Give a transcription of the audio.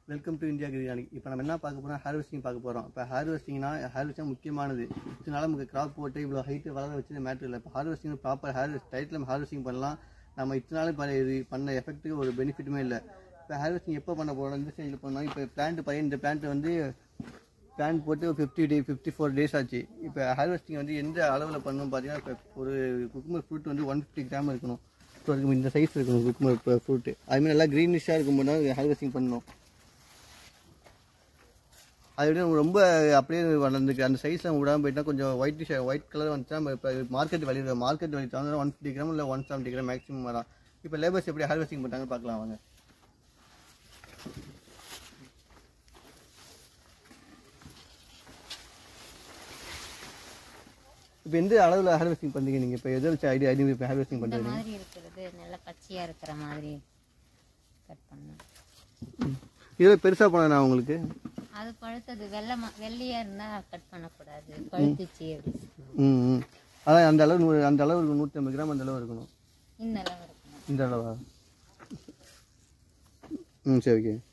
Welcome to India கிரியாணி இப்போ நம்ம என்ன பார்க்க போறோம் ஹார்வெஸ்டிங் பார்க்க போகிறோம் இப்போ ஹார்வெஸ்டிங்னா ஹார்வெஸ்டிங் முக்கியமானது இதனால நமக்கு கிராப் போட்டு இவ்வளோ ஹைட்டு வளர வச்சது மேட்ரு இல்லை இப்போ ஹார்வெஸ்டிங் ப்ராப்பர் ஹார்வெஸ்ட் டைட்டில் நம்ம ஹார்வெஸ்டிங் பண்ணலாம் நம்ம இத்தனை நாள் ப- இது பண்ண எஃபெக்ட்டுக்கு ஒரு பெனிஃபிட்டுமே இல்லை இப்போ ஹார்வெஸ்டிங் எப்போ பண்ண போகிறோம் இந்த ஸ்டேஜில் பண்ணோம் இப்போ பிளான்ட் பையன் இந்த பிளான்ட் வந்து பிளான் போட்டு fifty day fifty four days ஆச்சு இப்போ ஹார்வெஸ்டிங் வந்து எந்த அளவில் பண்ணணும் பார்த்தீங்கன்னா இப்போ ஒரு குக்குமர் ஃப்ரூட் வந்து ஒன் ஃபிஃப்டி கிராம் இருக்கணும் ஸோ அதுக்கு இந்த சைஸ் இருக்கணும் குக்குமர் ஃப்ரூட்டு அதுமாதிரி நல்லா க்ரீனிஷாக இருக்கும்போது தான் ஹார்வெஸ்டிங் பண்ணணும் அதை விட ரொம்ப அப்படியே வளர்ந்துக்கு அந்த சைஸில் விடாமல் போயிட்டா கொஞ்சம் ஒயிட் ஒயிட் கலர் வந்துச்சுன்னா நம்ம இப்போ மார்க்கெட் வேல்யூ மார்க்கெட் வேல்யூ தகுந்த ஒன் ஃபிஃப்டி கிராம் இல்லை ஒன் செவன்ட்டி கிராம் மேக்ஸிமம் வரும் இப்போ லேபர்ஸ் எப்படி ஹார்வெஸ்டிங் பண்ணுறாங்கன்னு பார்க்கலாம் வாங்க இப்போ எந்த அளவில் ஹார்வெஸ்டிங் பண்ணுறீங்க நீங்கள் இப்போ எதை வச்சு ஐடியா ஐடியா இப்போ ஹார்வெஸ்டிங் இந்த பண்ணுறீங்க மாதிரி இருக்கிறது நல்லா பச்சையா இருக்கிற மாதிரி கட் பண்ணேன் இதில் பெருசாக பண்ணணும் உங்களுக்கு அது பழுத்தது வெள்ளை ம- வெள்ளையா இருந்தா கட் பண்ணக்கூடாது பழுத்துச்சு அப்படி சொல்லி. ம் ம் அதான் அந்த அளவு நூறு அந்த அளவு இருக்கும் நூற்றி ஐம்பது கிராம் அந்த அளவு இருக்கணும் இந்த அளவு இருக்கணும் இந்த அளவா ம் சரி ஓகே